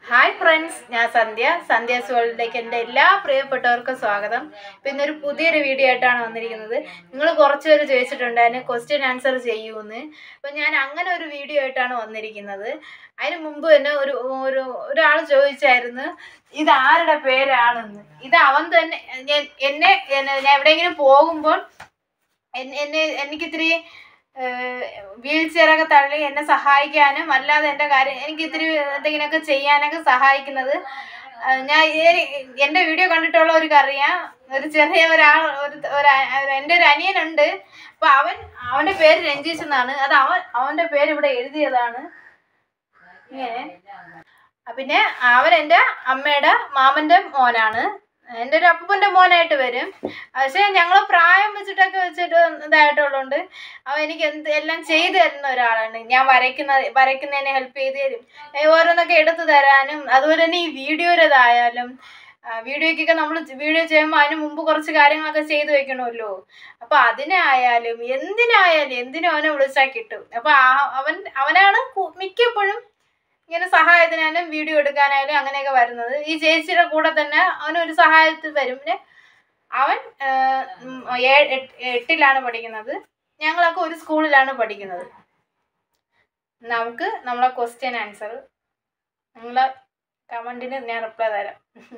Hi friends ഞാൻ സന്ധ്യ സന്ധ്യാസ് വേൾഡിലേക്ക് എൻ്റെ എല്ലാ പ്രിയപ്പെട്ടവർക്കും സ്വാഗതം ഇപ്പം ഇന്നൊരു പുതിയൊരു വീഡിയോ ആയിട്ടാണ് വന്നിരിക്കുന്നത് നിങ്ങൾ കുറച്ച് പേര് ചോദിച്ചിട്ടുണ്ടായിരുന്നു ക്വസ്റ്റ്യൻ ആൻസർ ചെയ്യൂന്ന് അപ്പം ഞാൻ അങ്ങനെ ഒരു വീഡിയോ ആയിട്ടാണ് വന്നിരിക്കുന്നത് അതിന് മുമ്പ് തന്നെ ഒരു ഒരു ഒരാൾ ചോദിച്ചായിരുന്നു ഇത് ആരുടെ പേരാണെന്ന് ഇത് അവൻ തന്നെ ഞാൻ എന്നെ എന്നെ- ഞാൻ എവിടെയെങ്കിലും പോകുമ്പോൾ എന്നെ എന്നെ എനിക്കിത്തിരി വീൽ ചെയറൊക്കെ തള്ളി എന്നെ സഹായിക്കാനും അല്ലാതെ എൻ്റെ കാര്യം എനിക്ക് ഇത്തിരി എന്തെങ്കിലുമൊക്കെ ചെയ്യാനൊക്കെ സഹായിക്കുന്നത് ആ, ഞാൻ ഈ- എൻ്റെ വീഡിയോ കണ്ടിട്ടുള്ളവർക്ക് അറിയാം ഒരു ചെറിയ ഒരാൾ ഒരു ഒരു അ- എൻ്റെ ഒരു അനിയനുണ്ട് അപ്പൊ അവൻ അവൻ്റെ പേര് രഞ്ജീഷ് എന്നാണ് അത് അവൻ അവൻ്റെ പേര് ഇവിടെ എഴുതിയതാണ് ഇങ്ങനെ ആ, പിന്നെ അവൻ എൻ്റെ അമ്മയുടെ മാമൻ്റെ മോനാണ് എൻ്റെ ഒരു അപ്പൂപ്പൻ്റെ മോനായിട്ട് വരും പക്ഷേ ഞങ്ങൾ പ്രായം വെച്ചിട്ടൊക്കെ വെച്ചിട്ട് ഇതായിട്ടുള്ളതുകൊണ്ട് അവൻ എനിക്ക് എന്ത് എല്ലാം ചെയ്തു തരുന്ന ഒരാളാണ് ഞാൻ വരയ്ക്കുന്ന വരയ്ക്കുന്നതിനെ ഹെൽപ്പ് ചെയ്ത് തരും ഏ, ഓരോന്നൊക്കെ എടുത്തു തരാനും അതുപോലെ തന്നെ ഈ വീഡിയോയിലേതായാലും വീഡിയോയ്ക്കൊക്കെ നമ്മൾ വീഡിയോ ചെയ്യുമ്പോൾ അതിന് മുമ്പ് കുറച്ച് കാര്യങ്ങളൊക്കെ ചെയ്തു വെക്കണമല്ലോ അപ്പോൾ അതിനായാലും എന്തിനായാലും എന്തിനും അവനെ വിളിച്ചാൽ കിട്ടും അപ്പോൾ ആ അവൻ അവനാണ് കു- മിക്കപ്പോഴും ഇങ്ങനെ സഹായത്തിനായാലും വീഡിയോ എടുക്കാനായാലും അങ്ങനെയൊക്കെ വരുന്നത് ഈ ചേച്ചിയുടെ കൂടെ തന്നെ അവനൊരു സഹായത്തിൽ വരും പിന്നെ അവൻ ആ, ഉം, ഏ- എട്ട്- എട്ടിലാണ് പഠിക്കുന്നത് ഞങ്ങളൊക്കെ ഒരു സ്കൂളിലാണ് പഠിക്കുന്നത് നമുക്ക് നമ്മളെ ക്വസ്റ്റ്യൻ ആൻസർ നിങ്ങളെ കമൻറ്റിന് ഞാൻ റിപ്ലൈ തരാം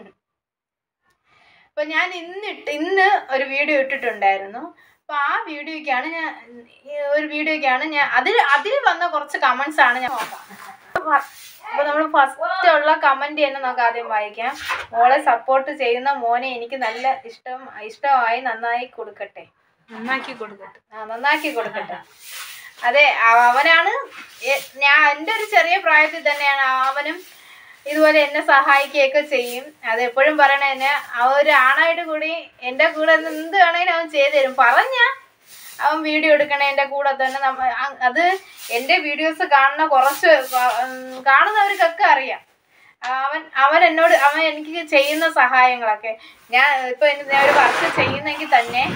അപ്പോൾ ഞാൻ ഇന്നിട്ട് ഇന്ന് ഒരു വീഡിയോ ഇട്ടിട്ടുണ്ടായിരുന്നു അപ്പോൾ ആ വീഡിയോയ്ക്കാണ് ഞാൻ ഈ ഒരു വീഡിയോയ്ക്കാണ് ഞാൻ അതിൽ അതിൽ വന്ന കുറച്ച് കമൻസ് ആണ് ഞാൻ നോക്കാം അപ്പോൾ നമ്മൾ ഫസ്റ്റ് ഉള്ള കമൻറ്റ് തന്നെ നമുക്ക് ആദ്യം വായിക്കാം മോളെ സപ്പോർട്ട് ചെയ്യുന്ന മോനെ എനിക്ക് നല്ല ഇഷ്ടം ഇഷ്ടമായി നന്നായി കൊടുക്കട്ടെ നന്നാക്കി കൊടുക്കട്ടെ ആ നന്നാക്കി കൊടുക്കട്ടെ അതെ അവ- അവനാണ് എ- ഞാൻ എൻ്റെ ഒരു ചെറിയ പ്രായത്തിൽ തന്നെയാണ് അവനും ഇതുപോലെ എന്നെ സഹായിക്കുകയൊക്കെ ചെയ്യും അത് എപ്പോഴും പറയണ തന്നെ അവൻ ഒരു ആണായിട്ട് കൂടി എൻ്റെ കൂടെ നിന്ന് എന്ത് വേണമെങ്കിലും അവൻ ചെയ്തു തരും പറഞ്ഞ അവൻ വീഡിയോ എടുക്കണേ എൻ്റെ കൂടെ തന്നെ നമ്മ അ- അത് എൻ്റെ വീഡിയോസ് കാണുന്ന കുറച്ച് പ- ഉം, കാണുന്നവർക്കൊക്കെ അറിയാം അവൻ അവൻ എന്നോട് അവൻ എനിക്ക് ചെയ്യുന്ന സഹായങ്ങളൊക്കെ ഞാൻ ഇപ്പൊ എനിക്ക് ഞാൻ ഒരു വർക്ക് ചെയ്യുന്നെങ്കിൽ തന്നെ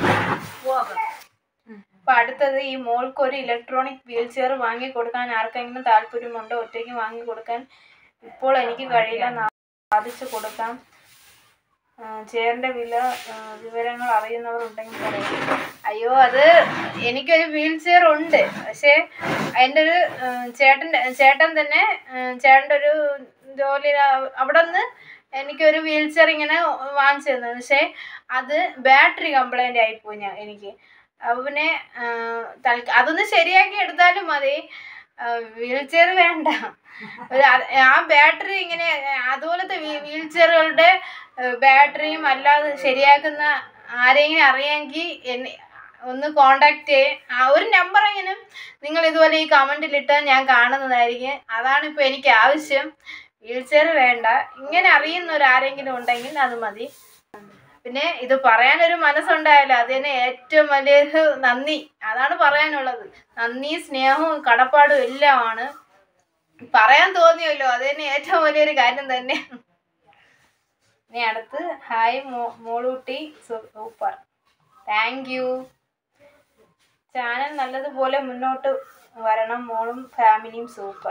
അപ്പൊ അടുത്തത് ഈ മോൾക്ക് ഒരു ഇലക്ട്രോണിക് വീൽ ചെയർ വാങ്ങി കൊടുക്കാൻ ആർക്കെങ്കിലും താല്പര്യമുണ്ടോ ഒറ്റയ്ക്ക് വാങ്ങി കൊടുക്കാൻ ഇപ്പോൾ എനിക്ക് കഴിയില്ല നാ- സാധിച്ചു കൊടുക്കാം ആ, ചെയറിന്റെ വില ആ, വിവരങ്ങൾ അറിയുന്നവർ ഉണ്ടെങ്കിൽ പറയാം അയ്യോ അത് എനിക്കൊരു വീൽ ചെയർ ഉണ്ട് പക്ഷേ അതിൻ്റെ ഒരു ആ, ചേട്ടൻ്റെ ചേട്ടൻ തന്നെ ആ, ചേട്ടൻ്റെ ഒരു ജോലി അവിടെ നിന്ന് എനിക്കൊരു വീൽ ചെയർ ഇങ്ങനെ വാങ്ങിച്ചു തന്നു പക്ഷേ അത് ബാറ്ററി കംപ്ലൈൻ്റ് ആയിപ്പോയി ഞാൻ എനിക്ക് അപ്പോൾ പിന്നെ ആ, തൽക്ക അതൊന്ന് ശരിയാക്കി എടുത്താലും മതി വീൽ ചെയർ വേണ്ട ഒരു അത് ആ ബാറ്ററി ഇങ്ങനെ അതുപോലത്തെ വീൽ ചെയറുകളുടെ ബാറ്ററിയും അല്ലാതെ ശരിയാക്കുന്ന ആരെങ്കിലും അറിയാമെങ്കിൽ എന്നെ ഒന്ന് കോണ്ടാക്ട് ചെയ്യേ ആ ഒരു നമ്പർ എങ്കിലും നിങ്ങൾ ഇതുപോലെ ഈ കമൻറ്റിലിട്ടാൽ ഞാൻ കാണുന്നതായിരിക്കും അതാണ് ഇപ്പോൾ എനിക്ക് ആവശ്യം വീൽ ചെയർ വേണ്ട ഇങ്ങനെ അറിയുന്ന ഒരു ആരെങ്കിലും ഉണ്ടെങ്കിൽ അത് മതി പിന്നെ ഇത് പറയാനൊരു മനസ്സുണ്ടായാലും അത് തന്നെ ഏറ്റവും വലിയൊരു നന്ദി അതാണ് പറയാനുള്ളത് നന്ദി സ്നേഹവും കടപ്പാടും എല്ലാമാണ് പറയാൻ തോന്നിയല്ലോ അത് തന്നെ ഏറ്റവും വലിയൊരു കാര്യം തന്നെ ഇനി അടുത്ത് ഹായ് മോ മോളൂട്ടി സൂപ്പർ താങ്ക് യു ചാനൽ നല്ലതുപോലെ മുന്നോട്ട് വരണം മോളും ഫാമിലിയും സൂപ്പർ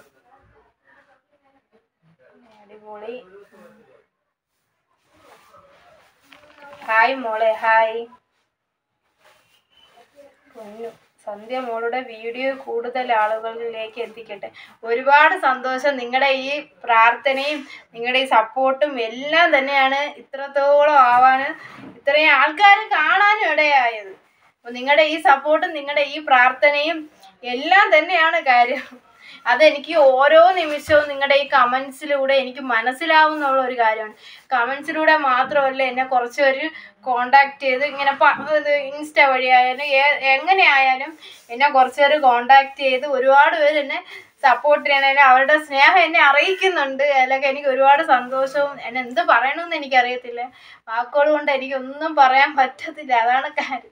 അടിപൊളി ഹായ് മോളെ ഹായ് പൊന്നു സന്ധ്യ മോളുടെ വീഡിയോ കൂടുതൽ ആളുകളിലേക്ക് എത്തിക്കട്ടെ ഒരുപാട് സന്തോഷം നിങ്ങളുടെ ഈ പ്രാർത്ഥനയും നിങ്ങളുടെ ഈ സപ്പോർട്ടും എല്ലാം തന്നെയാണ് ഇത്രത്തോളം ആവാൻ ഇത്രയും ആൾക്കാർ കാണാനും ഇടയായത് അപ്പോൾ നിങ്ങളുടെ ഈ സപ്പോർട്ടും നിങ്ങളുടെ ഈ പ്രാർത്ഥനയും എല്ലാം തന്നെയാണ് കാര്യം അതെനിക്ക് ഓരോ നിമിഷവും നിങ്ങളുടെ ഈ കമൻസിലൂടെ എനിക്ക് മനസ്സിലാവുന്നുള്ള ഒരു കാര്യമാണ് കമൻസിലൂടെ മാത്രമല്ല എന്നെ കുറച്ച് പേര് കോണ്ടാക്ട് ചെയ്ത് ഇങ്ങനെ പ- ഇത് ഇൻസ്റ്റ വഴിയായാലും ഏ- എങ്ങനെ ആയാലും എന്നെ കുറച്ച് പേര് കോണ്ടാക്ട് ചെയ്ത് ഒരുപാട് പേര് എന്നെ സപ്പോർട്ട് ചെയ്യണേലും അവരുടെ സ്നേഹം എന്നെ അറിയിക്കുന്നുണ്ട് അതിലൊക്കെ എനിക്ക് ഒരുപാട് സന്തോഷവും എന്നെ എന്ത് പറയണമെന്ന് എനിക്കറിയത്തില്ല വാക്കുകൾ കൊണ്ട് എനിക്കൊന്നും പറയാൻ പറ്റത്തില്ല അതാണ് കാര്യം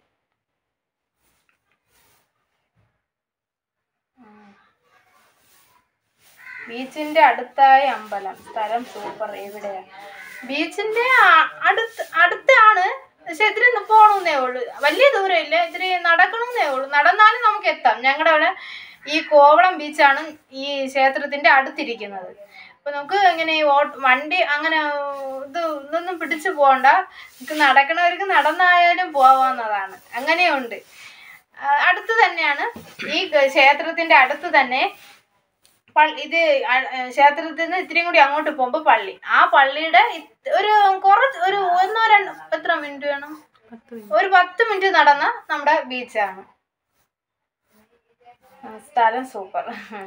ബീച്ചിന്റെ അടുത്തായ അമ്പലം സ്ഥലം സൂപ്പർ എവിടെയാണ് ബീച്ചിന്റെ ആ- അടുത്ത് അടുത്താണ് പക്ഷെ ഇത്തിരി പോകണമെന്നേ ഉള്ളൂ വലിയ ദൂരമില്ല ഇത്തിരി നടക്കണമെന്നേ ഉള്ളൂ നടന്നാലും നമുക്ക് എത്താം ഞങ്ങളുടെ അവിടെ ഈ കോവളം ബീച്ചാണ് ഈ ക്ഷേത്രത്തിന്റെ അടുത്തിരിക്കുന്നത് അപ്പൊ നമുക്ക് ഇങ്ങനെ ഈ ഓ വണ്ടി അങ്ങനെ ഇത് ഇതൊന്നും പിടിച്ചു പോകണ്ട നമുക്ക് നടക്കണവർക്ക് നടന്നായാലും പോവാവുന്നതാണ് അങ്ങനെയുണ്ട് ആ, അടുത്ത് തന്നെയാണ് ഈ ഗ- ക്ഷേത്രത്തിന്റെ അടുത്ത് തന്നെ പള്ളി ഇത് അ- ഏ, ക്ഷേത്രത്തിൽ നിന്ന് ഇത്തിരിയും കൂടി അങ്ങോട്ട് പോകുമ്പോൾ പള്ളി ആ പള്ളിയുടെ ഇത് ഒരു കുറച്ച് ഒരു ഒന്നോ രണ്ടോ എത്ര മിനിറ്റ് വേണം ഒരു പത്ത് മിനിറ്റ് നടന്ന നമ്മുടെ ബീച്ചാണ് ആ, സ്ഥലം സൂപ്പർ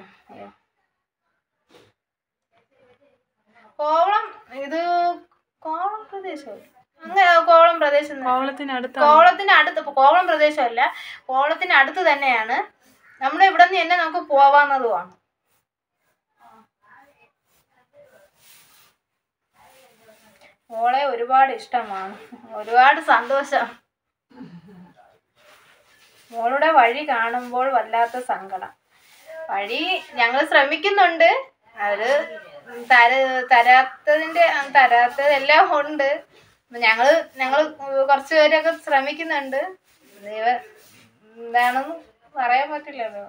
കോവളം ഇത് കോവളം പ്രദേശമല്ല അങ്ങനെ കോവളം പ്രദേശം തന്നെ. കോവളത്തിനടുത്ത് കോവളത്തിന് അടുത്ത് ഇപ്പൊ കോവളം പ്രദേശമല്ല കോവളത്തിന് അടുത്ത് തന്നെയാണ് നമ്മുടെ ഇവിടെ നിന്ന് തന്നെ നമുക്ക് പോവാവുന്നതുമാണ് മോളെ ഒരുപാട് ഇഷ്ടമാണ് ഒരുപാട് സന്തോഷം മോളുടെ വഴി കാണുമ്പോൾ വല്ലാത്ത സങ്കടം വഴി ഞങ്ങൾ ശ്രമിക്കുന്നുണ്ട് അവര് തര തരാത്തതിന്റെ തരാത്തതെല്ലാം ഉണ്ട് ഞങ്ങള് ഞങ്ങൾ കുറച്ച് പേരൊക്കെ ശ്രമിക്കുന്നുണ്ട് ദൈവ എന്താണെന്ന് പറയാൻ പറ്റില്ലല്ലോ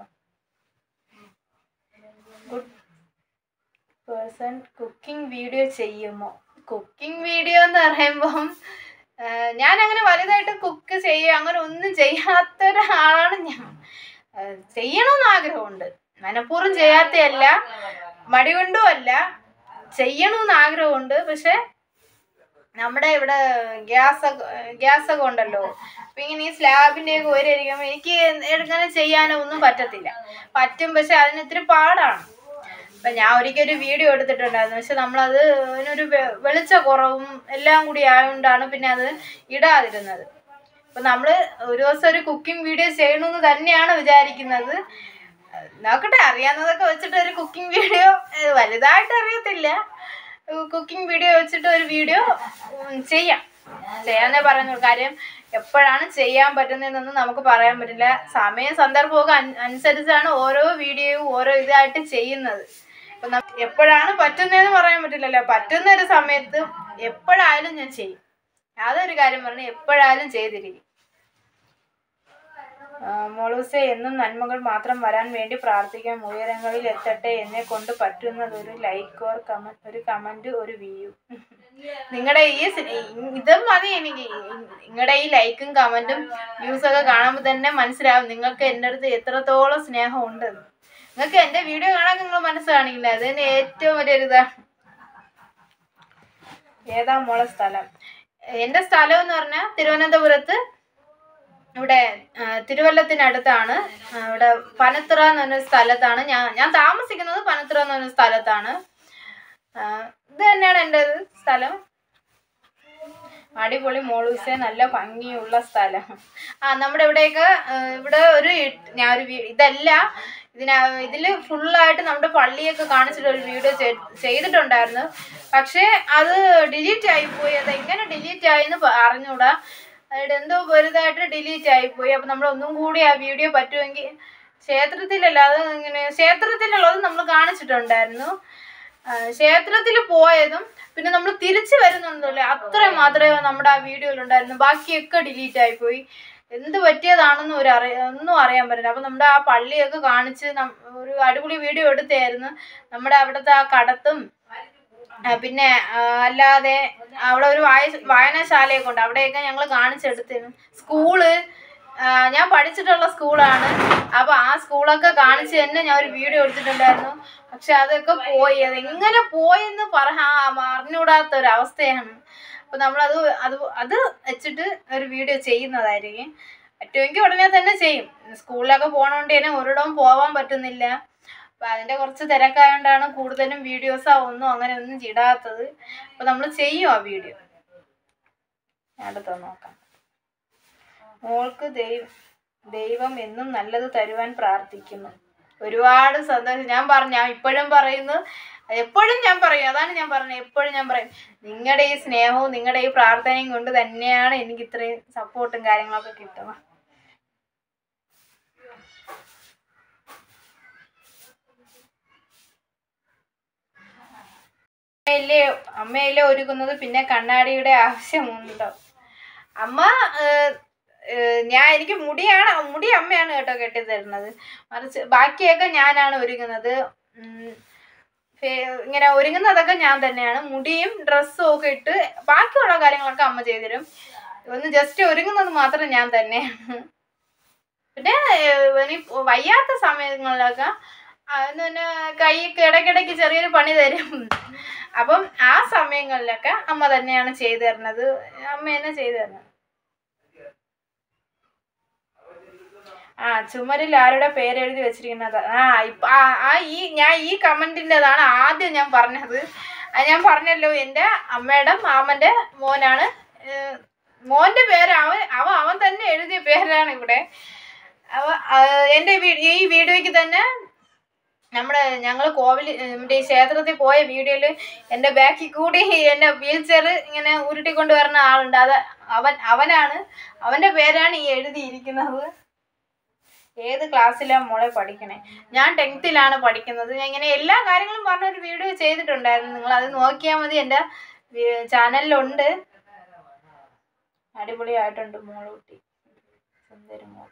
ഗുഡ് പേഴ്സൺ കുക്കിംഗ് വീഡിയോ ചെയ്യുമോ കുക്കിംഗ് വീഡിയോ എന്ന് പറയുമ്പം ആ, ഞാൻ അങ്ങനെ വലുതായിട്ട് കുക്ക് ചെയ്യുക അങ്ങനെ ഒന്നും ചെയ്യാത്ത ഒരാളാണ് ഞാൻ ആ, ചെയ്യണമെന്ന് ആഗ്രഹമുണ്ട് മനഃപൂർവ്വം ചെയ്യാത്തയല്ല മടി കൊണ്ടും അല്ല ചെയ്യണമെന്ന് ആഗ്രഹമുണ്ട് പക്ഷെ നമ്മുടെ ഇവിടെ ഗ്യാസ് ഗ്യാസ് ഒക്കെ ഉണ്ടല്ലോ അപ്പൊ ഇങ്ങനെ ഈ സ്ലാബിന്റെ ഒക്കെ ഒരിക്കുമ്പോൾ എനിക്ക് എടുങ്ങനെ ചെയ്യാനോ ഒന്നും പറ്റത്തില്ല പറ്റും പക്ഷെ അതിന് ഇത്തിരി പാടാണ് അപ്പൊ ഞാൻ ഒരിക്കൽ ഒരു വീഡിയോ എടുത്തിട്ടുണ്ടായിരുന്നു പക്ഷെ നമ്മളത് അതിനൊരു വെ- വെളിച്ച കുറവും എല്ലാം കൂടി ആയതുകൊണ്ടാണ് പിന്നെ അത് ഇടാതിരുന്നത് അപ്പൊ നമ്മള് ഒരു ദിവസം ഒരു കുക്കിംഗ് വീഡിയോ ചെയ്യണമെന്ന് തന്നെയാണ് വിചാരിക്കുന്നത് നോക്കട്ടെ അറിയാവുന്നതൊക്കെ വെച്ചിട്ട് ഒരു കുക്കിംഗ് വീഡിയോ വലുതായിട്ട് അറിയത്തില്ല കുക്കിംഗ് വീഡിയോ വെച്ചിട്ട് ഒരു വീഡിയോ ചെയ്യാം ചെയ്യാന്നേ പറയുന്നുള്ളൂ കാര്യം എപ്പോഴാണ് ചെയ്യാൻ പറ്റുന്നതെന്നൊന്നും നമുക്ക് പറയാൻ പറ്റില്ല സമയം സന്ദർഭമൊക്കെ അൻ- അനുസരിച്ചാണ് ഓരോ വീഡിയോയും ഓരോ ഇതായിട്ട് ചെയ്യുന്നത് അപ്പൊ നം- എപ്പോഴാണ് പറ്റുന്നതെന്ന് പറയാൻ പറ്റില്ലല്ലോ പറ്റുന്ന ഒരു സമയത്ത് എപ്പോഴായാലും ഞാൻ ചെയ്യും അതൊരു കാര്യം പറഞ്ഞു എപ്പോഴായാലും ചെയ്തിരിക്കും ആ, മോളൂസെ എന്നും നന്മകൾ മാത്രം വരാൻ വേണ്ടി പ്രാർത്ഥിക്കാം ഉയരങ്ങളിൽ എത്തട്ടെ എന്നെ കൊണ്ട് പറ്റുന്നത് ഒരു ലൈക്ക് ഓർ കമന്റ് ഒരു കമന്റ് ഒരു വ്യൂ നിങ്ങളുടെ ഈ സ്- ഇതും മതി എനിക്ക് നിങ്ങളുടെ ഈ ലൈക്കും കമന്റും വ്യൂസ് ഒക്കെ കാണുമ്പോൾ തന്നെ മനസ്സിലാവും നിങ്ങൾക്ക് എൻ്റെ അടുത്ത് എത്രത്തോളം സ്നേഹം ഉണ്ടെന്ന് നിങ്ങൾക്ക് എൻ്റെ വീഡിയോ കാണാൻ നിങ്ങൾ മനസ്സാണില്ല അത് തന്നെ ഏറ്റവും വലിയൊരു ഇതാണ് ഏതാ മോളെ സ്ഥലം എൻ്റെ സ്ഥലം എന്ന് പറഞ്ഞാൽ തിരുവനന്തപുരത്ത് ഇവിടെ ആ, തിരുവല്ലത്തിനടുത്താണ് ആ, ഇവിടെ പനത്തുറ എന്ന് പറഞ്ഞ സ്ഥലത്താണ് ഞാൻ ഞാൻ താമസിക്കുന്നത് പനത്തുറ എന്ന് പറഞ്ഞ സ്ഥലത്താണ് ആ, ഇത് തന്നെയാണ് എൻ്റെ സ്ഥലം അടിപൊളി മോളൂസെ നല്ല ഭംഗിയുള്ള സ്ഥലം ആ നമ്മുടെ ഇവിടെയൊക്കെ ആ, ഇവിടെ ഒരു ഇട്ട്- ഞാൻ ഒരു വീ- ഇതല്ല ഇതിന ഇതിൽ ഫുള്ളായിട്ട് നമ്മുടെ പള്ളിയൊക്കെ കാണിച്ചിട്ട് ഒരു വീഡിയോ ചെയ്തിട്ടുണ്ടായിരുന്നു പക്ഷേ അത് ഡിലീറ്റ് ആയിപ്പോയി അത് എങ്ങനെ ഡിലീറ്റ് ആയെന്ന് പ- അറിഞ്ഞൂടാ അതിയുടെ എന്തോ വലുതായിട്ട് ഡിലീറ്റ് ആയിപ്പോയി അപ്പം നമ്മൾ ഒന്നും കൂടി ആ വീഡിയോ പറ്റുമെങ്കിൽ ക്ഷേത്രത്തിലല്ല അത് ഇങ്ങനെ ക്ഷേത്രത്തിലുള്ളത് നമ്മൾ കാണിച്ചിട്ടുണ്ടായിരുന്നു ക്ഷേത്രത്തിൽ പോയതും പിന്നെ നമ്മൾ തിരിച്ചു വരുന്നുണ്ടല്ലോ അത്ര മാത്രമേ നമ്മുടെ ആ വീഡിയോയിൽ ഉണ്ടായിരുന്നു ബാക്കിയൊക്കെ ഡിലീറ്റ് ആയിപ്പോയി എന്ത് പറ്റിയതാണെന്ന് ഒരു അറിയ ഒന്നും അറിയാൻ പറ്റില്ല അപ്പം നമ്മുടെ ആ പള്ളിയൊക്കെ കാണിച്ച് നം- ഒരു അടിപൊളി വീഡിയോ എടുത്തായിരുന്നു നമ്മുടെ അവിടുത്തെ ആ കടത്തും ആ, പിന്നെ ആ, അല്ലാതെ അവിടെ ഒരു വായ വായനശാലയൊക്കെ ഉണ്ട് അവിടെയൊക്കെ ഞങ്ങൾ കാണിച്ചെടുത്തിരുന്നു സ്കൂള് ആ, ഞാൻ പഠിച്ചിട്ടുള്ള സ്കൂളാണ് അപ്പൊ ആ സ്കൂളൊക്കെ കാണിച്ച് തന്നെ ഞാൻ ഒരു വീഡിയോ എടുത്തിട്ടുണ്ടായിരുന്നു പക്ഷെ അതൊക്കെ പോയി അത് എങ്ങനെ പോയെന്ന് പറയാ അറിഞ്ഞൂടാത്ത ഒരു അവസ്ഥയാണ് അപ്പൊ നമ്മളത് അത് അത് വെച്ചിട്ട് ഒരു വീഡിയോ ചെയ്യുന്നതായിരിക്കും പറ്റുമെങ്കിൽ ഉടനെ തന്നെ ചെയ്യും സ്കൂളിലൊക്കെ പോകണോണ്ട് തന്നെ ഒരിടവും പോവാൻ പറ്റുന്നില്ല അപ്പൊ അതിന്റെ കുറച്ച് തിരക്കായോണ്ടാണ് കൂടുതലും വീഡിയോസോ ഒന്നും അങ്ങനെ ഒന്നും ഇടാത്തത് അപ്പൊ നമ്മൾ ചെയ്യും ആ വീഡിയോ അടുത്ത നോക്കാം മോൾക്ക് ദൈവം ദൈവം എന്നും നല്ലത് തരുവാൻ പ്രാർത്ഥിക്കുന്നു ഒരുപാട് സന്തോഷം ഞാൻ പറഞ്ഞു ഞാൻ ഇപ്പോഴും പറയുന്നു എപ്പോഴും ഞാൻ പറയും അതാണ് ഞാൻ പറഞ്ഞത് എപ്പോഴും ഞാൻ പറയും നിങ്ങളുടെ ഈ സ്നേഹവും നിങ്ങളുടെ ഈ പ്രാർത്ഥനയും കൊണ്ട് തന്നെയാണ് എനിക്ക് ഇത്രയും സപ്പോർട്ടും കാര്യങ്ങളൊക്കെ കിട്ടുന്നത് അമ്മയല്ലേ അമ്മയല്ലേ ഒരുക്കുന്നത് പിന്നെ കണ്ണാടിയുടെ ആവശ്യമുണ്ടോ അമ്മ ഏഹ്, ഏഹ്, ഞാൻ എനിക്ക് മുടിയാണ് മുടി അമ്മയാണ് കേട്ടോ കെട്ടി തരുന്നത് മറിച്ച് ബാക്കിയൊക്കെ ഞാനാണ് ഒരുങ്ങുന്നത് ഉം, ഫേ- ഇങ്ങനെ ഒരുങ്ങുന്നതൊക്കെ ഞാൻ തന്നെയാണ് മുടിയും ഡ്രസ്സും ഒക്കെ ഇട്ട് ബാക്കിയുള്ള കാര്യങ്ങളൊക്കെ അമ്മ ചെയ്തുതരും ഒന്ന് ജസ്റ്റ് ഒരുങ്ങുന്നത് മാത്രം ഞാൻ തന്നെയാണ് പിന്നെ ഏഹ്, ഇനി വയ്യാത്ത സമയങ്ങളിലൊക്കെ അതെന്ന് പിന്നെ കൈയൊക്കെ ഇടയ്ക്കിടയ്ക്ക് ചെറിയൊരു പണി തരും അപ്പം ആ സമയങ്ങളിലൊക്കെ അമ്മ തന്നെയാണ് ചെയ്തു തരുന്നത് അമ്മ തന്നെ ചെയ്തു തരുന്നത് ആ ചുമരിൽ ആരുടെ പേര് എഴുതി വെച്ചിരിക്കുന്നത് ആ ഇപ്പ ആ ആ ഈ ഞാൻ ഈ കമന്റിൻ്റെതാണ് ആദ്യം ഞാൻ പറഞ്ഞത് അത് ഞാൻ പറഞ്ഞല്ലോ എൻ്റെ അമ്മയുടെ മാമൻ്റെ മോനാണ് ഏഹ്, മോൻ്റെ പേര് അവൻ അവ അവൻ തന്നെ എഴുതിയ പേരാണ് ഇവിടെ അവ ആ, എൻ്റെ വീ- ഈ വീഡിയോയ്ക്ക് തന്നെ നമ്മുടെ ഞങ്ങൾ കോവിൽ മറ്റേ ഈ ക്ഷേത്രത്തിൽ പോയ വീഡിയോയിൽ എൻ്റെ ബാക്കിൽ കൂടി എന്നെ വീൽ ചെയർ ഇങ്ങനെ ഉരുട്ടിക്കൊണ്ട് വരുന്ന ആളുണ്ട് അത് അവൻ അവനാണ് അവൻ്റെ പേരാണ് ഈ എഴുതിയിരിക്കുന്നത് ഏത് ക്ലാസ്സിലാണ് മോളെ പഠിക്കണേ ഞാൻ ടെൻത്തിലാണ് പഠിക്കുന്നത് ഞാൻ ഇങ്ങനെ എല്ലാ കാര്യങ്ങളും പറഞ്ഞൊരു വീഡിയോ ചെയ്തിട്ടുണ്ടായിരുന്നു നിങ്ങൾ അത് നോക്കിയാൽ മതി എൻ്റെ ചാനലിലുണ്ട് അടിപൊളിയായിട്ടുണ്ട് മോളൂട്ടി സുന്ദരി മോൾ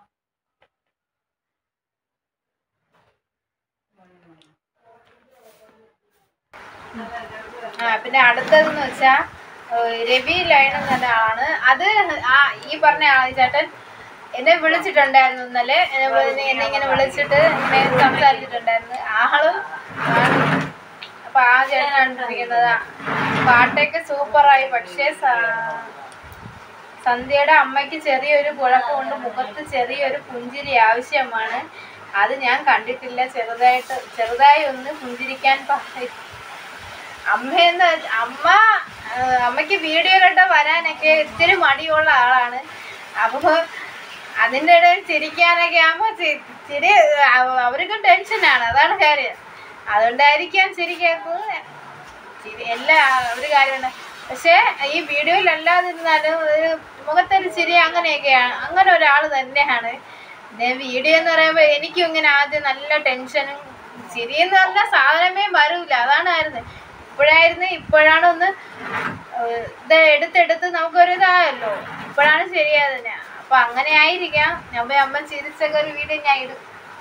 ആ പിന്നെ അടുത്തതെന്ന് വെച്ചാ ഏഹ് രവി ലൈൻ എന്ന ആളാണ് അത് ആ ഈ പറഞ്ഞ ആ ചേട്ടൻ എന്നെ വിളിച്ചിട്ടുണ്ടായിരുന്നു ഇന്നലെ എന്നെ വിളി- എന്നെ ഇങ്ങനെ വിളിച്ചിട്ട് ഇങ്ങനെ സംസാരിച്ചിട്ടുണ്ടായിരുന്നു ആളും ആണ്. അപ്പൊ ആ ചേട്ടൻ കണ്ടിരിക്കുന്നത് പാട്ടൊക്കെ സൂപ്പറായി പക്ഷേ സ- സന്ധ്യയുടെ അമ്മയ്ക്ക് ചെറിയൊരു കുഴപ്പമുണ്ട് മുഖത്ത് ചെറിയൊരു പുഞ്ചിരി ആവശ്യമാണ് അത് ഞാൻ കണ്ടിട്ടില്ല ചെറുതായിട്ട് ചെറുതായി ഒന്ന് പുഞ്ചിരിക്കാൻ പറയും അമ്മയെന്ന് വെച്ച- അമ്മ ആ, അമ്മയ്ക്ക് വീഡിയോയിലോട്ട് വരാനൊക്കെ ഇത്തിരി മടിയുള്ള ആളാണ് അപ്പോൾ അതിൻ്റെ ഇടയിൽ ചിരിക്കാനൊക്കെ ആകുമ്പോൾ ചിരി അവ- അവർക്കും ടെൻഷനാണ് അതാണ് കാര്യം അതുകൊണ്ടായിരിക്കാം ചിരിക്കാത്തത് ചിരി എല്ലാ ഒരു കാര്യമുണ്ട് പക്ഷേ ഈ വീഡിയോയിൽ അല്ലാതിരുന്നാലും ഒരു മുഖത്തൊരു ചിരി അങ്ങനെയൊക്കെയാണ് അങ്ങനെ ഒരാൾ തന്നെയാണ് പിന്നെ വീഡിയോ എന്ന് പറയുമ്പോൾ എനിക്കും ഇങ്ങനെ ആദ്യം നല്ല ടെൻഷനും ചിരി എന്ന് പറഞ്ഞാൽ സാധനമേ വരൂല അതാണ് ആയിരുന്നു ഇപ്പോഴായിരുന്നു ഇപ്പോഴാണ് ഒന്ന് ഏഹ് ഇത് എടുത്തെടുത്ത് നമുക്കൊരു ഇതായല്ലോ ഇപ്പോഴാണ് ശരിയായത് ഞാൻ അപ്പൊ അങ്ങനെ ആയിരിക്കാം അമ്മ അമ്മ ചിരിച്ചൊക്കെ ഒരു വീഡിയോ ഞാൻ ഇടും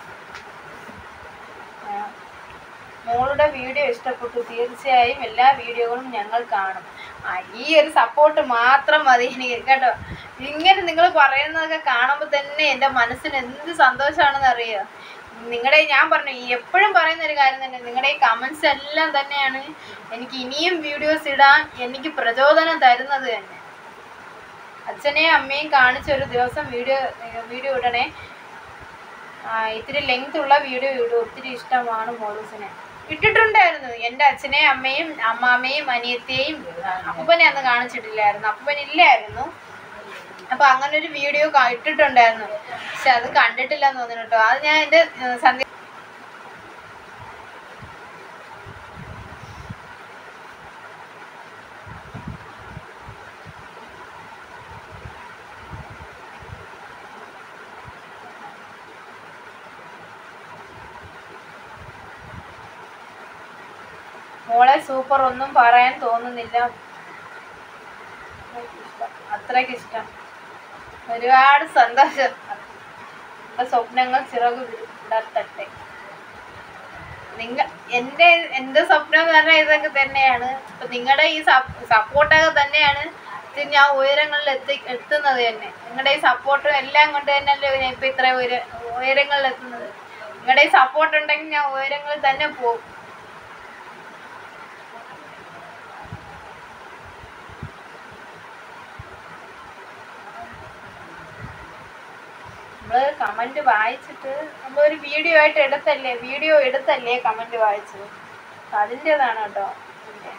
ആ. മോളുടെ വീഡിയോ ഇഷ്ടപ്പെട്ടു തീർച്ചയായും എല്ലാ വീഡിയോകളും ഞങ്ങൾ കാണും ആ ഈ ഒരു സപ്പോർട്ട് മാത്രം മതി എനിക്ക് കേട്ടോ ഇങ്ങനെ നിങ്ങൾ പറയുന്നതൊക്കെ കാണുമ്പോൾ തന്നെ എൻ്റെ മനസ്സിന് എന്ത് സന്തോഷമാണെന്ന് അറിയോ നിങ്ങളുടെ ഞാൻ പറഞ്ഞു ഈ എപ്പോഴും പറയുന്ന ഒരു കാര്യം തന്നെ നിങ്ങളുടെ ഈ കമൻസ് എല്ലാം തന്നെയാണ് എനിക്ക് ഇനിയും വീഡിയോസ് ഇടാൻ എനിക്ക് പ്രചോദനം തരുന്നത് തന്നെ അച്ഛനെയും അമ്മയും കാണിച്ച ഒരു ദിവസം വീഡിയോ വീഡിയോ ഇടണേ ആ, ഇത്തിരി ലെങ്ത് ഉള്ള വീഡിയോ ഇടും ഒത്തിരി ഇഷ്ടമാണ് മോളൂസിനെ ഇട്ടിട്ടുണ്ടായിരുന്നു എൻ്റെ അച്ഛനെയും അമ്മയും അമ്മാമ്മയും അനിയത്തെയും അപ്പൂപ്പനെ അന്ന് കാണിച്ചിട്ടില്ലായിരുന്നു അപ്പൂപ്പൻ ഇല്ലായിരുന്നു അപ്പൊ അങ്ങനെ ഒരു വീഡിയോ ഇട്ടിട്ടുണ്ടായിരുന്നു പക്ഷെ അത് കണ്ടിട്ടില്ലെന്ന് തോന്നുന്നു കേട്ടോ അത് ഞാൻ എൻ്റെ ഏഹ്, സന്ധ്യ മോളെ സൂപ്പർ ഒന്നും പറയാൻ തോന്നുന്നില്ല അത്രയ്ക്ക് ഇഷ്ടം ഒരുപാട് സന്തോഷം നമ്മുടെ സ്വപ്നങ്ങൾ ചിറക് വിടർത്തട്ടെ നിങ്ങ എൻ്റെ എൻ്റെ സ്വപ്നം എന്ന് പറഞ്ഞാൽ ഇതൊക്കെ തന്നെയാണ് അപ്പൊ നിങ്ങളുടെ ഈ സപ്പോർട്ടൊക്കെ തന്നെയാണ് ഇത് ഞാൻ ഉയരങ്ങളിൽ എത്തി എത്തുന്നത് തന്നെ നിങ്ങളുടെ ഈ സപ്പോർട്ടും എല്ലാം കൊണ്ട് തന്നെയല്ലേ ഞാൻ ഇപ്പൊ ഇത്ര ഉയര ഉയരങ്ങളിൽ എത്തുന്നത് നിങ്ങളുടെ ഈ സപ്പോർട്ട് ഉണ്ടെങ്കിൽ ഞാൻ ഉയരങ്ങളിൽ തന്നെ പോകും നമ്മള് കമന്റ് വായിച്ചിട്ട് നമ്മളൊരു വീഡിയോ ആയിട്ട് എടുത്തല്ലേ വീഡിയോ എടുത്തല്ലേ കമന്റ് വായിച്ചത് അപ്പൊ അതിൻ്റെതാണ് കേട്ടോ പിന്നെ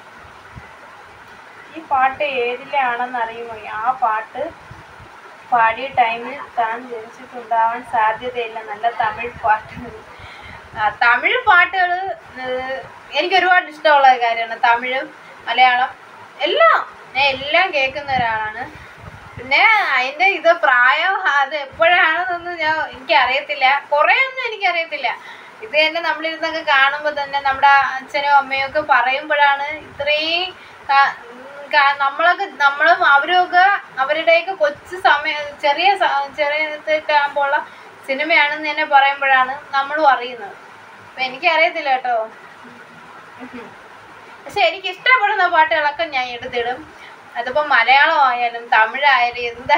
ഈ പാട്ട് ഏതിലാണെന്ന് അറിയുമോ ആ പാട്ട് പാടിയ ടൈമിൽ താൻ ജനിച്ചിട്ടുണ്ടാവാൻ സാധ്യതയില്ല നല്ല തമിഴ് പാട്ട് ആ, തമിഴ് പാട്ടുകൾ എനിക്ക് ഒരുപാട് ഇഷ്ടമുള്ള കാര്യമാണ് തമിഴ് മലയാളം എല്ലാം ഞാൻ എല്ലാം കേൾക്കുന്ന ഒരാളാണ് പിന്നെ അതിന്റെ ഇത് പ്രായം അത് എപ്പോഴാണെന്നൊന്നും ഞാൻ എനിക്ക് അറിയത്തില്ല കുറേ ഒന്നും എനിക്കറിയത്തില്ല ഇത് തന്നെ നമ്മളിരുന്നൊക്കെ കാണുമ്പോൾ തന്നെ നമ്മുടെ അച്ഛനും അമ്മയും ഒക്കെ പറയുമ്പോഴാണ് ഇത്രയും ക- ഉം ക- നമ്മളൊക്കെ നമ്മളും അവരുമൊക്കെ അവരുടെയൊക്കെ കൊച്ചു സമയം ചെറിയ സ- ചെറിയതാകുമ്പോഴുള്ള സിനിമയാണെന്ന് തന്നെ പറയുമ്പോഴാണ് നമ്മളും അറിയുന്നത് അപ്പം എനിക്കറിയത്തില്ല കേട്ടോ ഉം. പക്ഷെ എനിക്ക് ഇഷ്ടപ്പെടുന്ന പാട്ടുകളൊക്കെ ഞാൻ എടുത്തിടും അതിപ്പോ മലയാളം ആയാലും തമിഴായാലും എന്താ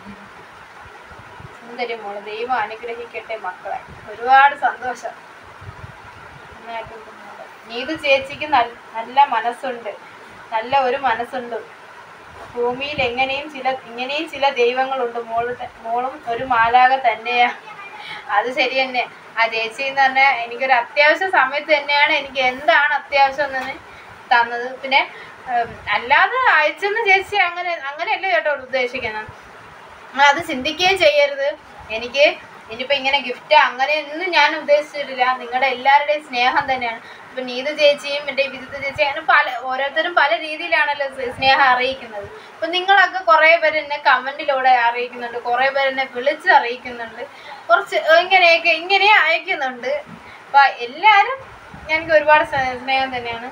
സുന്ദരി മോള് ദൈവം അനുഗ്രഹിക്കട്ടെ മക്കളെ ഒരുപാട് സന്തോഷം നന്നായിട്ട് പോകുന്നുണ്ട്. നീതു ചേച്ചിക്ക് നൽ- നല്ല മനസ്സുണ്ട് നല്ല ഒരു മനസ്സുണ്ട് ഭൂമിയിൽ എങ്ങനെയും ചില ഇങ്ങനെയും ചില ദൈവങ്ങളുണ്ട് മോള് ത- മോളും ഒരു മാലാക തന്നെയാ അത് ശരി തന്നെ ആ ചേച്ചി എന്ന് പറഞ്ഞാൽ എനിക്കൊരു അത്യാവശ്യ സമയത്ത് തന്നെയാണ് എനിക്ക് എന്താണ് അത്യാവശ്യം എന്ന് തന്നത് പിന്നെ ഉം, അല്ലാതെ അയച്ചെന്ന് ചേച്ചി അങ്ങനെ അങ്ങനെയല്ല കേട്ടോ ഉദ്ദേശിക്കുന്നത് നിങ്ങൾ അത് ചിന്തിക്കുകയും ചെയ്യരുത് എനിക്ക് ഇനിയിപ്പോൾ ഇങ്ങനെ ഗിഫ്റ്റ് അങ്ങനെയൊന്നും ഞാൻ ഉദ്ദേശിച്ചിട്ടില്ല നിങ്ങളുടെ എല്ലാവരുടെയും സ്നേഹം തന്നെയാണ് ഇപ്പം നീതു ചേച്ചിയും എൻ്റെ വിരുദ്ധ ചേച്ചി അങ്ങനെ പല ഓരോരുത്തരും പല രീതിയിലാണല്ലോ സ് സ്നേഹം അറിയിക്കുന്നത് അപ്പം നിങ്ങളൊക്കെ കുറേ പേര് എന്നെ കമൻറ്റിലൂടെ അറിയിക്കുന്നുണ്ട് കുറേ പേര് എന്നെ വിളിച്ച് അറിയിക്കുന്നുണ്ട് കുറച്ച് ഇങ്ങനെയൊക്കെ ഇങ്ങനെ അയക്കുന്നുണ്ട് അപ്പം എല്ലാവരും എനിക്ക് ഒരുപാട് സ്നേ- സ്നേഹം തന്നെയാണ്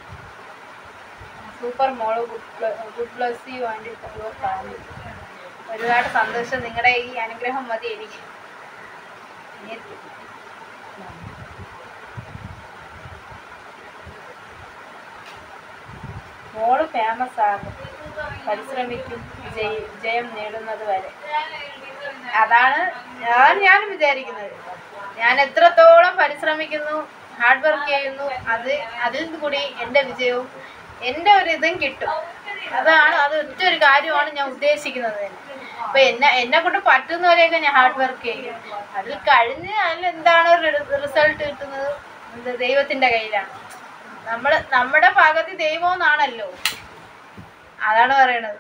സൂപ്പർ മോള് God bless you and your family ഒരുപാട് സന്തോഷം നിങ്ങളുടെ ഈ അനുഗ്രഹം മതി എനിക്ക് അനിയത്തി. മോള് ഫേമസ് ആകും പരിശ്രമിക്കും വിജയി വിജയം നേടുന്നത് വരെ അതാണ് ഞാൻ ഞാനും വിചാരിക്കുന്നത് ഞാൻ എത്രത്തോളം പരിശ്രമിക്കുന്നു ഹാർഡ് വർക്ക് ചെയ്യുന്നു അത് അതിൽ കൂടി എൻ്റെ വിജയവും എൻ്റെ ഒരു ഇതും കിട്ടും അതാണ് അത് ഒറ്റ ഒരു കാര്യമാണ് ഞാൻ ഉദ്ദേശിക്കുന്നത് തന്നെ അപ്പൊ എന്നെ എന്നെ കൊണ്ട് പറ്റുന്നവരെയൊക്കെ ഞാൻ ഹാർഡ് വർക്ക് ചെയ്യും അതിൽ കഴിഞ്ഞ് അതിൽ എന്താണ് റിസൾട്ട് കിട്ടുന്നത് ഇത് ദൈവത്തിന്റെ കയ്യിലാണ് നമ്മള് നമ്മുടെ പകുതി ദൈവം എന്നാണല്ലോ അതാണ് പറയണത്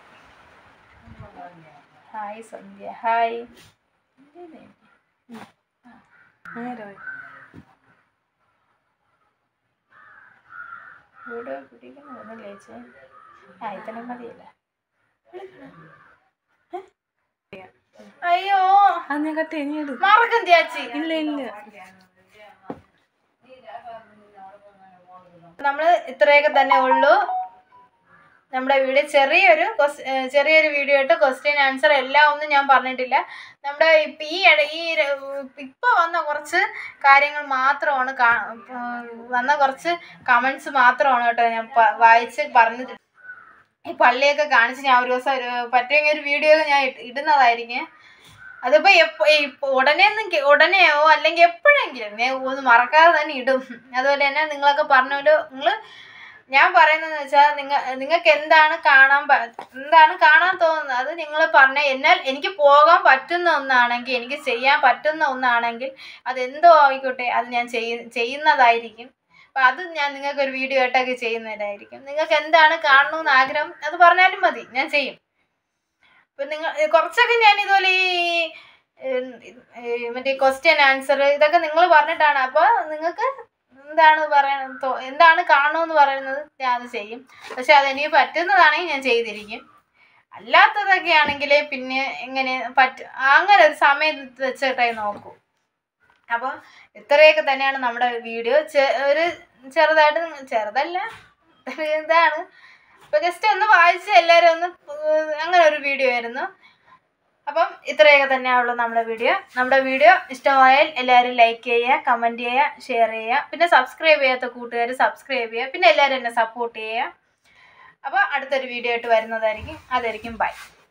ഹായ് സന്ധ്യ ഹായ് ഇവിടെ പിടിക്കണമെന്നില്ല ചേച്ചി ആ ഇതന്നെ മതിയല്ലേ അയ്യോ അത് ഞാൻ കട്ട് ഇനി എടു മറക്കും ചേച്ചി ഇല്ല ഇല്ല നമ്മൾ ഇത്രയൊക്കെ തന്നെ ഉള്ളൂ നമ്മുടെ വീഡിയോ ചെറിയൊരു ques- ഏർ ചെറിയൊരു വീഡിയോ ആയിട്ട് ക്വസ്റ്റ്യൻ ആൻസർ എല്ലാം ഒന്നും ഞാൻ പറഞ്ഞിട്ടില്ല നമ്മുടെ ഇപ്പ- ഈ ഇട ഈ ര- ഇപ്പൊ വന്ന കുറച്ച് കാര്യങ്ങൾ മാത്രമാണ് കാ- ഉം, വന്ന കുറച്ച് കമന്റ്സ് മാത്രമാണ് കേട്ടോ ഞാൻ പ- വായിച്ച് പറഞ്ഞത് ഈ പള്ളിയൊക്കെ കാണിച്ച് ഞാൻ ഒരു ദിവസം ഒരു പറ്റുമെങ്കിൽ ഒരു വീഡിയോ ഒക്കെ ഞാൻ ഇട്ട് ഇടുന്നതായിരിക്കും അതിപ്പോ എപ്പോ ഇപ്പൊ ഉടനെ ഒന്നും കേ- ഉടനെയോ അല്ലെങ്കിൽ എപ്പോഴെങ്കിലും ഞാൻ ഒന്ന് മറക്കാതെ തന്നെ ഇടും അതുപോലെ തന്നെ നിങ്ങളൊക്കെ പറഞ്ഞല്ലോ നിങ്ങൾ ഞാൻ പറയുന്നതെന്ന് വെച്ചാൽ നിങ്ങൾ നിങ്ങൾക്ക് എന്താണ് കാണാൻ പ- എന്താണ് കാണാൻ തോന്നുന്നത് അത് നിങ്ങൾ പറഞ്ഞ എന്നാൽ എനിക്ക് പോകാൻ പറ്റുന്ന ഒന്നാണെങ്കിൽ എനിക്ക് ചെയ്യാൻ പറ്റുന്ന ഒന്നാണെങ്കിൽ അതെന്തോ ആയിക്കോട്ടെ അത് ഞാൻ ചെയ്യ ചെയ്യുന്നതായിരിക്കും അപ്പം അത് ഞാൻ നിങ്ങൾക്ക് ഒരു വീഡിയോ ആയിട്ടൊക്കെ ചെയ്യുന്നതായിരിക്കും നിങ്ങൾക്ക് എന്താണ് കാണണമെന്ന് ആഗ്രഹം അത് പറഞ്ഞാലും മതി ഞാൻ ചെയ്യും ഇപ്പം നിങ്ങൾ കുറച്ചൊക്കെ ഞാൻ ഇതുപോലെ ഈ ഉം, ഈ മറ്റേ ക്വസ്റ്റ്യൻ ആൻസർ ഇതൊക്കെ നിങ്ങൾ പറഞ്ഞിട്ടാണ് അപ്പോൾ നിങ്ങൾക്ക് എന്താണ് പറയണത് തോ- എന്താണ് കാണണമെന്ന് പറയുന്നത് ഞാൻ അത് ചെയ്യും പക്ഷെ അതെനിക്ക് പറ്റുന്നതാണെങ്കിൽ ഞാൻ ചെയ്തിരിക്കും അല്ലാത്തതൊക്കെ ആണെങ്കിൽ പിന്നെ എങ്ങനെ പറ്റ അങ്ങനെ ഒരു സമയം വെച്ചിട്ടേ നോക്കൂ അപ്പം ഇത്രയൊക്കെ തന്നെയാണ് നമ്മുടെ വീഡിയോ ഒരു ചെറുതായിട്ട് നിങ്ങ- ചെറുതല്ല ഒരു ഇതാണ് അപ്പോൾ ജസ്റ്റ് ഒന്ന് വായിച്ച് എല്ലാവരും ഒന്ന് ഏർ അങ്ങനെ ഒരു വീഡിയോ ആയിരുന്നു അപ്പം ഇത്രയൊക്കെ തന്നെയാണുള്ളൂ നമ്മുടെ വീഡിയോ നമ്മുടെ വീഡിയോ ഇഷ്ടമായാൽ എല്ലാവരും ലൈക്ക് ചെയ്യുക കമൻറ്റ് ചെയ്യുക ഷെയർ ചെയ്യുക പിന്നെ സബ്സ്ക്രൈബ് ചെയ്യാത്ത കൂട്ടുകാർ സബ്സ്ക്രൈബ് ചെയ്യുക പിന്നെ എല്ലാവരും എന്നെ സപ്പോർട്ട് ചെയ്യുക അപ്പോൾ അടുത്തൊരു വീഡിയോ ആയിട്ട് വരുന്നതായിരിക്കും അതായിരിക്കും ബൈ